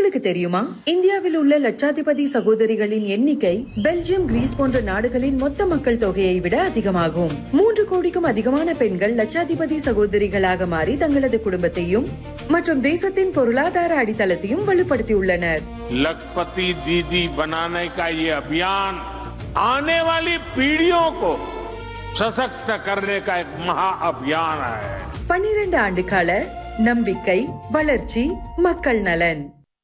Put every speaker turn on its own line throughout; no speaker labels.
உங்களுக்கு தெரியுமா இந்தியாவில் உள்ள லட்சாதிபதி சகோதரிகளின் எண்ணிக்கை பெல்ஜியம் கிரீஸ் போன்ற நாடுகளின் மொத்த மக்கள் தொகையை விட அதிகமாகும் மூன்று கோடிக்கும் அதிகமான பெண்கள் லட்சாதிபதி சகோதரிகளாக மாறி தங்களது குடும்பத்தையும் மற்றும் தேசத்தின் பொருளாதார அடித்தளத்தையும் வலுப்படுத்தியுள்ளனர்
लखपति दीदी बनाने का ये अभियान आने वाली पीढ़ियों को सशक्त करने का एक महाअभियान है
பன்னிரண்டு ஆண்டு கால நம்பிக்கை வளர்ச்சி மக்கள் நலன்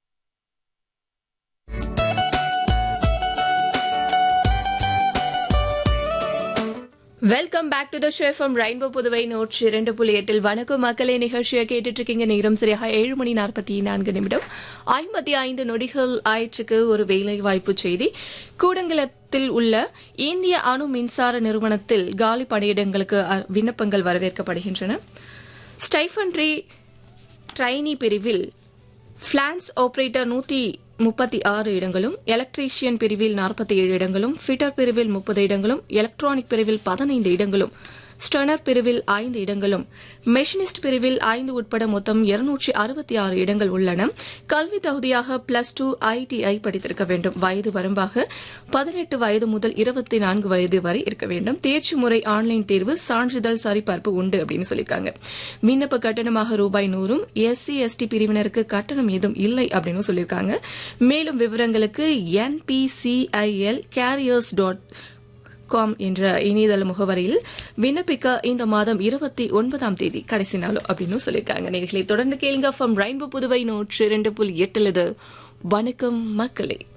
welcome back to the show from rainbow Puduvai நூற்றி இரண்டு புள்ளி எட்டில் வணக்கம் மக்களே நிகழ்ச்சியை கேட்டுட்டு இருக்கீங்க நேரம் சரியாக ஏழு மணி நாற்பத்தி நான்கு நிமிடம் ஐம்பத்தி ஐந்து நொடிகள் ஆயிற்றுக்கு ஒரு வேலை வாய்ப்பு செய்தி கூடங்குளத்தில் உள்ள இந்திய அணு மின்சார நிறுவனத்தில் காலி பணியிடங்களுக்கு அ- விண்ணப்பங்கள் வரவேற்கப்படுகின்றன ஸ்டைஃபன்ட்ரி ட்ரைனி பிரிவில் பிளான்ஸ் ஆபரேட்டர் நூத்தி முப்பத்தி ஆறு இடங்களும் எலக்ட்ரீஷியன் பிரிவில் நாற்பத்தி ஏழு இடங்களும் ஃபிட்டர் பிரிவில் முப்பது இடங்களும் எலக்ட்ரானிக் பிரிவில் பதினைந்து இடங்களும் ஸ்டனர் பிரிவில் ஐந்து இடங்களும் மெஷினிஸ்ட் பிரிவில் ஐந்து உட்பட மொத்தம் இருநூற்றி அறுபத்தி ஆறு இடங்கள் உள்ளன கல்வி தகுதியாக பிளஸ் டூ ஐடிஐ படித்திருக்க வேண்டும் வயது வரம்பாக பதினெட்டு வயது முதல் இருபத்தி நான்கு வயது வரை இருக்க வேண்டும் தேர்ச்சி முறை ஆன்லைன் தேர்வு சான்றிதழ் சரிபார்ப்பு உண்டு அப்படின்னு சொல்லியிருக்காங்க விண்ணப்ப கட்டணமாக ரூபாய் நூறும் எஸ்சி எஸ்டி பிரிவினருக்கு கட்டணம் ஏதும் இல்லை அப்படின்னு சொல்லியிருக்காங்க மேலும் விவரங்களுக்கு என்பிசிஐஎல் கேரியர்ஸ் டாட் காம் என்ற இணையதள முகவரியில் விண்ணப்பிக்க இந்த மாதம் இருபத்தி ஒன்பதாம் தேதி கடைசி நாள் அப்படின்னு சொல்லியிருக்காங்க நேர்களை தொடர்ந்து கேளுங்க ஃப்ரம் ரெயின்போ புதுவை நூற்று இரண்டு புள்ளி எட்டுலது வணக்கம் மக்களே